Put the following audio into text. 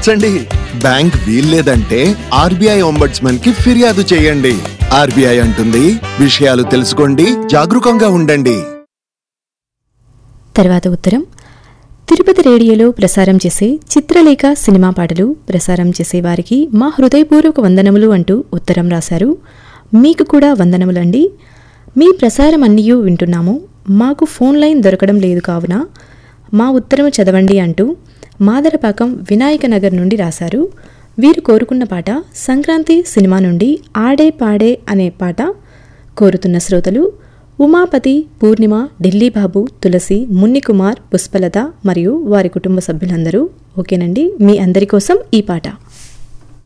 మార్చండి bank వీల్లేదంటే RBI ombudsman కి ఫిర్యాదు చేయండి ఆర్బీఐ అంటుంది విషయాలు తెలుసుకోండి జాగరూకంగా ఉండండి తర్వాత ఉత్తరం తిరుపతి రేడియోలో ప్రసారం చేసే చిత్రలేఖ సినిమా పాటలు ప్రసారం చేసే వారికి మా హృదయపూర్వక వందనములు అంటూ ఉత్తరం రాశారు మీకు కూడా వందనములండి మీ ప్రసారం అన్నీయూ వింటున్నాము మాకు ఫోన్ లైన్ దొరకడం లేదు కావున మా ఉత్తరం చదవండి అంటూ మాదరపాకం వినాయక నగర్ నుండి రాశారు వీరు కోరుకున్న పాట సంక్రాంతి సినిమా నుండి ఆడే పాడే అనే పాట కోరుతున్న శ్రోతలు ఉమాపతి పూర్ణిమ ఢిల్లీ బాబు తులసి మున్నికుమార్ పుష్పలత మరియు వారి కుటుంబ సభ్యులందరూ ఓకేనండి మీ అందరి కోసం ఈ పాట